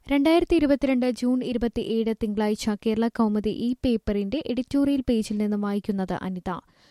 രണ്ടായിരത്തി ഇരുപത്തിരണ്ട് ജൂൺ ഇരുപത്തിയേഴ് തിങ്കളാഴ്ച കേരള കൗമുദി ഈ പേപ്പറിന്റെ എഡിറ്റോറിയൽ പേജിൽ നിന്ന് വായിക്കുന്നത് അനിത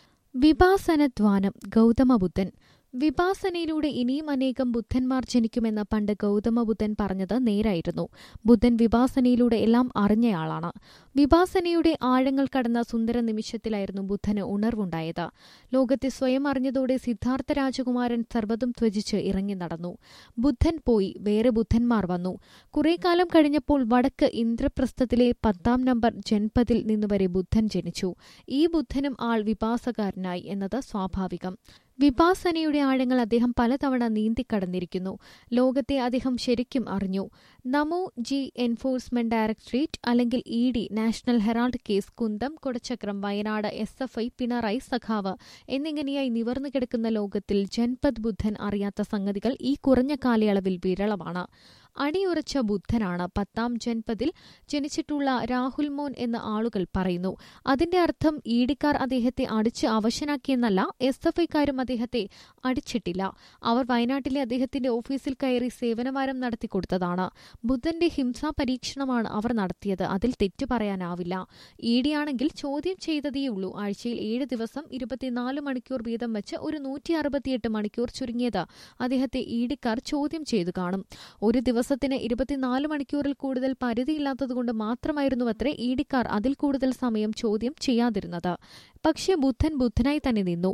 വിഭാസനധ്വാനം ഗൗതമബുദ്ധൻ വിഭാസനയിലൂടെ ഇനിയും അനേകം ബുദ്ധന്മാർ ജനിക്കുമെന്ന് പണ്ട് ഗൗതമബുദ്ധൻ പറഞ്ഞത് നേരായിരുന്നു ബുദ്ധൻ വിഭാസനയിലൂടെ എല്ലാം അറിഞ്ഞയാളാണ് വിഭാസനയുടെ ആഴങ്ങൾ കടന്ന സുന്ദര നിമിഷത്തിലായിരുന്നു ബുദ്ധന് ഉണർവുണ്ടായത് ലോകത്തെ സ്വയം അറിഞ്ഞതോടെ സിദ്ധാർത്ഥ രാജകുമാരൻ സർവ്വതും ത്വജിച്ച് ഇറങ്ങി നടന്നു ബുദ്ധൻ പോയി വേറെ ബുദ്ധന്മാർ വന്നു കുറെ കാലം കഴിഞ്ഞപ്പോൾ വടക്ക് ഇന്ദ്രപ്രസ്ഥത്തിലെ പത്താം നമ്പർ ജൻപതിൽ നിന്നുവരെ ബുദ്ധൻ ജനിച്ചു ഈ ബുദ്ധനും ആൾ വിഭാസകാരനായി എന്നത് സ്വാഭാവികം വിഭാസനയുടെ ആഴങ്ങൾ അദ്ദേഹം പലതവണ നീന്തിക്കടന്നിരിക്കുന്നു ലോകത്തെ അദ്ദേഹം ശരിക്കും അറിഞ്ഞു നമോ ജി എൻഫോഴ്സ്മെന്റ് ഡയറക്ടറേറ്റ് അല്ലെങ്കിൽ E D National Herald case കുന്തം കൊടച്ചക്രം Wayanad S F I Pinarayi സഖാവ് എന്നിങ്ങനെയായി നിവർന്നു കിടക്കുന്ന ലോകത്തിൽ ജൻപദ് ബുദ്ധൻ അറിയാത്ത സംഗതികൾ ഈ കുറഞ്ഞ കാലയളവിൽ വിരളമാണ് അടിയുറച്ച ബുദ്ധനാണ് പത്താം ജൻപതിൽ ജനിച്ചിട്ടുള്ള രാഹുൽ മോൻ എന്ന ആളുകൾ പറയുന്നു അതിന്റെ അർത്ഥം ഈഡിക്കാർ അദ്ദേഹത്തെ അടിച്ച് അവശനാക്കിയെന്നല്ല എസ് എഫ് ഐക്കാരും അദ്ദേഹത്തെ അടിച്ചിട്ടില്ല അവർ വയനാട്ടിലെ അദ്ദേഹത്തിന്റെ ഓഫീസിൽ കയറി സേവനവാരം നടത്തിക്കൊടുത്തതാണ് ബുദ്ധന്റെ ഹിംസാ പരീക്ഷണമാണ് അവർ നടത്തിയത് അതിൽ തെറ്റു പറയാനാവില്ല ഈഡിയാണെങ്കിൽ ചോദ്യം ചെയ്തതേയുള്ളൂ ആഴ്ചയിൽ ഏഴ് ദിവസം ഇരുപത്തിനാല് മണിക്കൂർ വീതം വെച്ച് ഒരു നൂറ്റി അറുപത്തിയെട്ട് മണിക്കൂർ ചുരുങ്ങിയത് അദ്ദേഹത്തെ ഈഡിക്കാർ ചോദ്യം ചെയ്തു കാണും ഒരു ദിവസത്തിന് ഇരുപത്തിനാല് മണിക്കൂറിൽ കൂടുതൽ പരിധിയില്ലാത്തതുകൊണ്ട് മാത്രമായിരുന്നുവത്രേ ഈഡിക്കാർ അതിൽ കൂടുതൽ സമയം ചോദ്യം ചെയ്യാതിരുന്നത് പക്ഷേ ബുദ്ധൻ ബുദ്ധനായി തന്നെ നിന്നു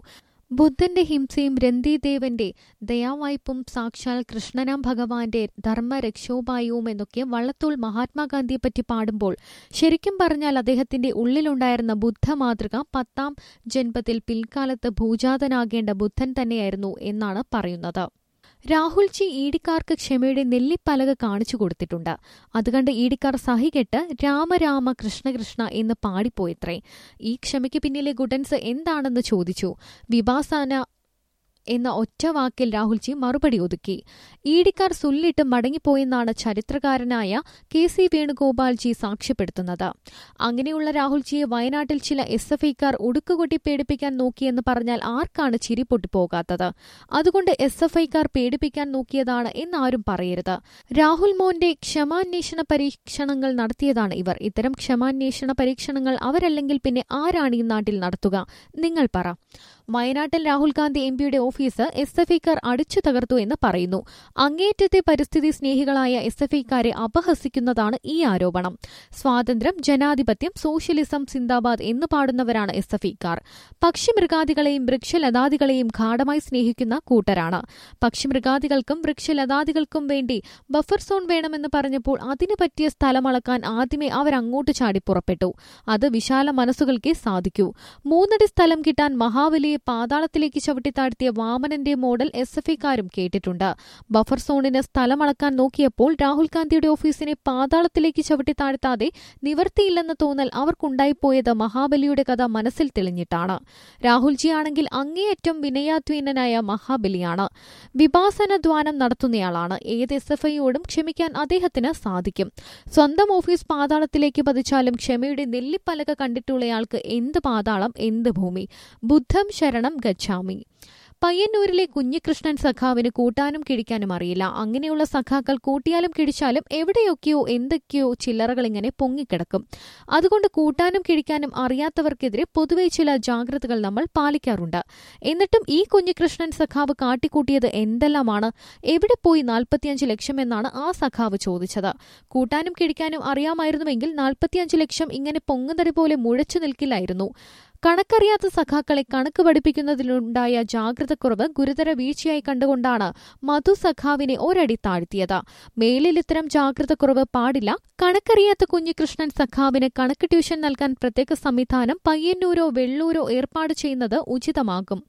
ബുദ്ധന്റെ ഹിംസയും രന്തിദേവന്റെ ദയാവായ്പും സാക്ഷാൽ കൃഷ്ണനാം ഭഗവാന്റെ ധർമ്മരക്ഷോപായവും എന്നൊക്കെ വള്ളത്തോൾ മഹാത്മാഗാന്ധിയെപ്പറ്റി പാടുമ്പോൾ ശരിക്കും പറഞ്ഞാൽ അദ്ദേഹത്തിന്റെ ഉള്ളിലുണ്ടായിരുന്ന ബുദ്ധ മാതൃക പത്താം ജന്മത്തിൽ പിൽക്കാലത്ത് ഭൂജാതനാകേണ്ട ബുദ്ധൻ തന്നെയായിരുന്നു എന്നാണ് പറയുന്നത് രാഹുൽജി ഈഡിക്കാർക്ക് ക്ഷമയുടെ നെല്ലിപ്പലക കാണിച്ചു കൊടുത്തിട്ടുണ്ട് അതുകണ്ട് ഈഡിക്കാർ സഹികെട്ട് രാമരാമ കൃഷ്ണകൃഷ്ണ എന്ന് പാടിപ്പോയത്രേ ഈ ക്ഷമയ്ക്ക് പിന്നിലെ ഗുഡൻസ് എന്താണെന്ന് ചോദിച്ചു വിഭാസന എന്ന ഒറ്റ വാക്കിൽ രാഹുൽജി മറുപടി ഒതുക്കി ഈഡിക്കാർ സുല്ലിട്ട് മടങ്ങിപ്പോയെന്നാണ് ചരിത്രകാരനായ കെ സി വേണുഗോപാൽജി സാക്ഷ്യപ്പെടുത്തുന്നത് അങ്ങനെയുള്ള രാഹുൽജിയെ വയനാട്ടിൽ ചില എസ് എഫ് ഐക്കാർ ഉടുക്കുകൊട്ടി പേടിപ്പിക്കാൻ നോക്കിയെന്ന് പറഞ്ഞാൽ ആർക്കാണ് ചിരി പൊട്ടിപ്പോകാത്തത് അതുകൊണ്ട് എസ് എഫ് ഐക്കാർ പേടിപ്പിക്കാൻ നോക്കിയതാണ് എന്നാരും പറയരുത് രാഹുൽ മോന്റെ ക്ഷമാന്വേഷണ പരീക്ഷണങ്ങൾ നടത്തിയതാണ് ഇവർ ഇത്തരം ക്ഷമാന്വേഷണ പരീക്ഷണങ്ങൾ അവരല്ലെങ്കിൽ പിന്നെ ആരാണ് ഈ നാട്ടിൽ നടത്തുക നിങ്ങൾ പറ വയനാട്ടിൽ രാഹുൽ ഗാന്ധി എം പിയുടെ ഓഫീസ് എസ് എഫ് ഐക്കാർ അടിച്ചു തകർത്തു എന്ന് പറയുന്നു അങ്ങേറ്റത്തെ പരിസ്ഥിതി സ്നേഹികളായ എസ് എഫ് ഐക്കാരെ അപഹസിക്കുന്നതാണ് ഈ ആരോപണം സ്വാതന്ത്ര്യം ജനാധിപത്യം സോഷ്യലിസം സിന്ദാബാദ് എന്ന് പാടുന്നവരാണ് എസ് എഫ് ഐക്കാർ പക്ഷിമൃഗാദികളെയും വൃക്ഷലതാദികളെയും ഗാഠമായി സ്നേഹിക്കുന്ന കൂട്ടരാണ് പക്ഷിമൃഗാദികൾക്കും വൃക്ഷലതാദികൾക്കും വേണ്ടി ബഫർ സോൺ വേണമെന്ന് പറഞ്ഞപ്പോൾ അതിനു പറ്റിയ സ്ഥലം അളക്കാൻ ആദ്യമേ അവരങ്ങോട്ട് ചാടി പുറപ്പെട്ടു അത് വിശാല മനസ്സുകൾക്കേ സാധിക്കൂ മൂന്നടി സ്ഥലം കിട്ടാൻ മഹാബലിയെ പാതാളത്തിലേക്ക് ചവിട്ടിത്താഴ്ത്തിയ വാമനന്റെ മോഡൽ എസ് എഫ് ഐക്കാരും കേട്ടിട്ടുണ്ട് ബഫർ സോണിന് സ്ഥലം അളക്കാൻ നോക്കിയപ്പോൾ രാഹുൽ ഗാന്ധിയുടെ ഓഫീസിനെ പാതാളത്തിലേക്ക് ചവിട്ടിത്താഴ്ത്താതെ നിവർത്തിയില്ലെന്ന തോന്നൽ അവർക്കുണ്ടായിപ്പോയത് മഹാബലിയുടെ കഥ മനസ്സിൽ തെളിഞ്ഞിട്ടാണ് രാഹുൽജിയാണെങ്കിൽ അങ്ങേയറ്റം വിനയാധ്വീനനായ മഹാബലിയാണ് വിഭാസനദ്വാനം നടത്തുന്നയാളാണ് ഏത് എസ് എഫ് ഐയോടും ക്ഷമിക്കാൻ അദ്ദേഹത്തിന് സാധിക്കും സ്വന്തം ഓഫീസ് പാതാളത്തിലേക്ക് പതിച്ചാലും ക്ഷമയുടെ നെല്ലിപ്പലക കണ്ടിട്ടുള്ളയാൾക്ക് എന്ത് പാതാളം എന്ത് ഭൂമി ബുദ്ധം ശരണം ഗച്ഛാമി പയ്യന്നൂരിലെ കുഞ്ഞികൃഷ്ണൻ സഖാവിന് കൂട്ടാനും കിഴിക്കാനും അറിയില്ല അങ്ങനെയുള്ള സഖാക്കൾ കൂട്ടിയാലും കിഴിച്ചാലും എവിടെയൊക്കെയോ എന്തൊക്കെയോ ചില്ലറകൾ ഇങ്ങനെ പൊങ്ങിക്കിടക്കും അതുകൊണ്ട് കൂട്ടാനും കിഴിക്കാനും അറിയാത്തവർക്കെതിരെ പൊതുവെ ചില ജാഗ്രതകൾ നമ്മൾ പാലിക്കാറുണ്ട് എന്നിട്ടും ഈ കുഞ്ഞികൃഷ്ണൻ സഖാവ് കാട്ടിക്കൂട്ടിയത് എന്തെല്ലാമാണ് എവിടെ പോയി നാൽപ്പത്തിയഞ്ച് ലക്ഷം എന്നാണ് ആ സഖാവ് ചോദിച്ചത് കൂട്ടാനും കിഴിക്കാനും അറിയാമായിരുന്നുവെങ്കിൽ നാൽപ്പത്തിയഞ്ച് ലക്ഷം ഇങ്ങനെ പൊങ്ങുന്നടി പോലെ മുഴച്ചു നിൽക്കില്ലായിരുന്നു കണക്കറിയാത്ത സഖാക്കളെ കണക്ക് പഠിപ്പിക്കുന്നതിലുണ്ടായ ജാഗ്രതക്കുറവ് ഗുരുതര വീഴ്ചയായി കണ്ടുകൊണ്ടാണ് മധു സഖാവിനെ ഒരടി താഴ്ത്തിയത് മേലിൽ ഇത്തരം ജാഗ്രതക്കുറവ് പാടില്ല കണക്കറിയാത്ത കുഞ്ഞികൃഷ്ണൻ സഖാവിന് കണക്ക് ട്യൂഷൻ നൽകാൻ പ്രത്യേക സംവിധാനം പയ്യന്നൂരോ വെള്ളൂരോ ഏർപ്പാട് ചെയ്യുന്നത് ഉചിതമാകും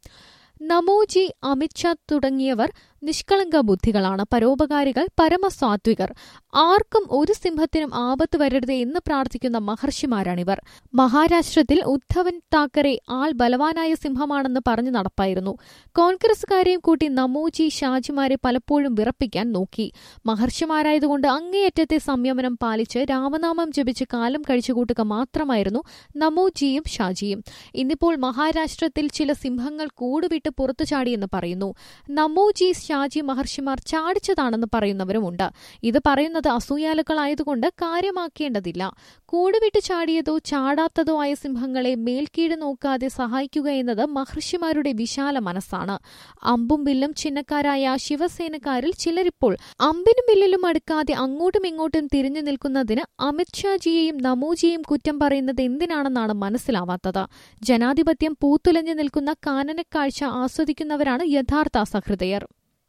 നമോജി അമിത്ഷാ തുടങ്ങിയവർ നിഷ്കളങ്ക ബുദ്ധികളാണ് പരോപകാരികൾ പരമസാത്വികർ ആർക്കും ഒരു സിംഹത്തിനും ആപത്ത് വരരുതേ എന്ന് പ്രാർത്ഥിക്കുന്ന മഹർഷിമാരാണിവർ മഹാരാഷ്ട്രത്തിൽ ഉദ്ധവൻ താക്കറെ ആൾ ബലവാനായ സിംഹമാണെന്ന് പറഞ്ഞു നടപ്പായിരുന്നു കോൺഗ്രസുകാരെയും കൂട്ടി നമോജി ഷാജിമാരെ പലപ്പോഴും വിറപ്പിക്കാൻ നോക്കി മഹർഷിമാരായതുകൊണ്ട് അങ്ങേയറ്റത്തെ സംയമനം പാലിച്ച് രാമനാമം ജപിച്ച് കാലം കഴിച്ചുകൂട്ടുക മാത്രമായിരുന്നു നമോജിയും ഷാജിയും ഇന്നിപ്പോൾ മഹാരാഷ്ട്രത്തിൽ ചില സിംഹങ്ങൾ കൂടുവിട്ട് പുറത്തു ചാടിയെന്ന് പറയുന്നു നമോജി ഷാജി മഹർഷിമാർ ചാടിച്ചതാണെന്ന് പറയുന്നവരുമുണ്ട് ഇത് പറയുന്നത് അസൂയാലുക്കളായതുകൊണ്ട് കാര്യമാക്കേണ്ടതില്ല കൂടുവിട്ട് ചാടിയതോ ചാടാത്തതോ ആയ സിംഹങ്ങളെ മേൽക്കീഴ് നോക്കാതെ സഹായിക്കുക എന്നത് മഹർഷിമാരുടെ വിശാല മനസ്സാണ് അമ്പും വില്ലും ചിഹ്നക്കാരായ ശിവസേനക്കാരിൽ ചിലരിപ്പോൾ അമ്പിനും വില്ലിലും അടുക്കാതെ അങ്ങോട്ടും ഇങ്ങോട്ടും തിരിഞ്ഞു നിൽക്കുന്നതിന് അമിത്ഷാജിയെയും നമോജിയെയും കുറ്റം പറയുന്നത് എന്തിനാണെന്നാണ് മനസ്സിലാവാത്തത് ജനാധിപത്യം പൂത്തുലഞ്ഞു നിൽക്കുന്ന കാനനക്കാഴ്ച ആസ്വദിക്കുന്നവരാണ് യഥാർത്ഥ സഹൃദയർ